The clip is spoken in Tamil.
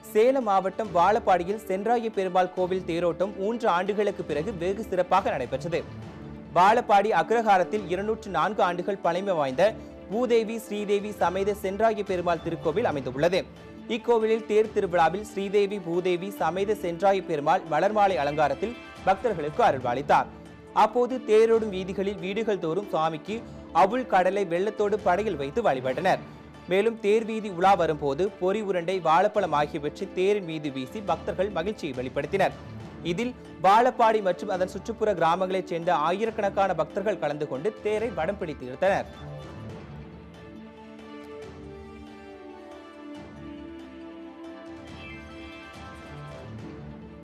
சேலம் மாவட்டம் வாழப்பாடியில் சென்றாய பெருமாள் கோவில் தேரோட்டம் மூன்று ஆண்டுகளுக்கு பிறகு வெகு சிறப்பாக நடைபெற்றது வாழப்பாடி அக்ரஹாரத்தில் இருநூற்று நான்கு ஆண்டுகள் பழமை வாய்ந்த பூதேவி ஸ்ரீதேவி சமேத சென்றாய பெருமாள் திருக்கோவில் அமைந்துள்ளது இக்கோவிலில் தேர் திருவிழாவில் ஸ்ரீதேவி பூதேவி சமேத சென்றாய பெருமாள் மலர்மாலை அலங்காரத்தில் பக்தர்களுக்கு அருள்வாளித்தார் அப்போது தேரோடும் வீதிகளில் வீடுகள் தோறும் சுவாமிக்கு அவுள் கடலை வெள்ளத்தோடு படையில் வைத்து வழிபட்டனர் மேலும் தேர் வீதி உலா வரும்போது பொறி உருண்டை வாழைப்பழம் ஆகியவற்றை தேரின் மீது வீசி பக்தர்கள் மகிழ்ச்சியை வெளிப்படுத்தினர் இதில் வாழப்பாடி மற்றும் அதன் சுற்றுப்புற கிராமங்களைச் சேர்ந்த ஆயிரக்கணக்கான பக்தர்கள் கலந்து கொண்டு தேரை வடம் பிடித்து இழுத்தனர்